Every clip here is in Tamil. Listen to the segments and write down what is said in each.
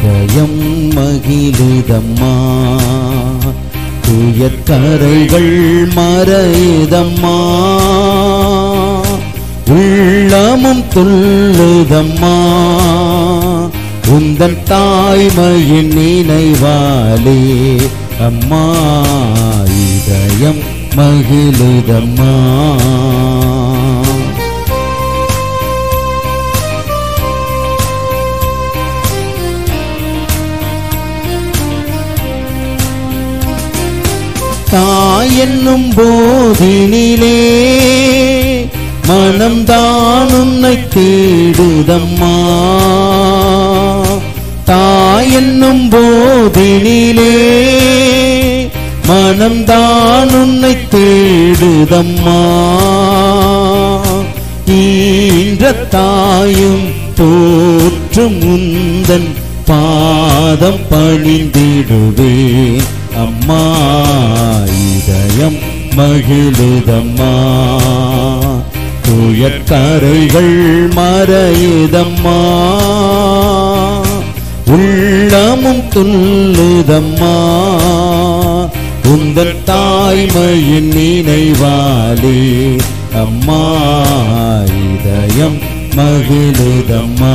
இதயம் மகிழுதம்மா துயக்கரைகள் மறையுதம்மா உள்ளமும் துள்ளுதம்மா உந்தன் தாய்மையின் நினைவாலே அம்மா இதயம் மகிழுதம்மா தாய் என்னும் போதினிலே மனம்தான் உன்னை தேடுதம்மா தாய் என்னும் போதினிலே மனம்தான் உன்னை தேடுதம்மா ஈன்ற தாயும் தோற்றும் முந்தன் பாதம் பணிந்திடுவே அம்மா இதயம் மகிழுதம்மா துயக்கரைகள் மறையுதம்மா உள்ளமும் துள்ளுதம்மா உந்தன் தாய்மையின் நினைவாலே அம்மா இதயம் மகிழுதம்மா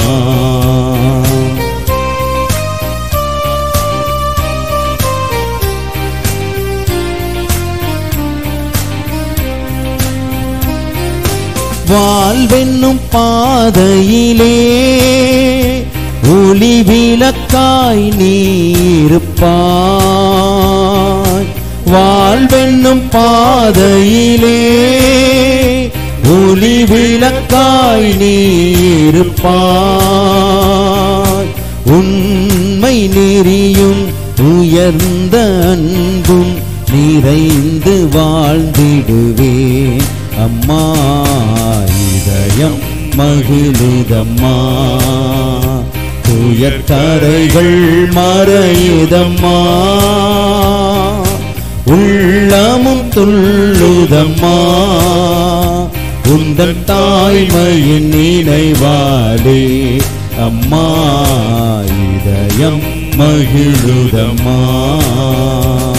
வாழ்வென்னும் பாதையிலே ஒளி விளக்காய் நீருப்பாய் வாழ்வென்னும் பாதையிலே ஒளி விளக்காய் நீருப்பாய் உண்மை நெறியும் உயர்ந்த அன்பும் நிறைந்து வாழ்ந்திடுவேன் அம்மா இதயம் மகிழுதம்மா துயக்கரைகள் மறையுதம்மா உள்ளமும் துள்ளுதம்மா உந்தன் தாய்மையின் நினைவாலே அம்மா இதயம் மகிழுதம்மா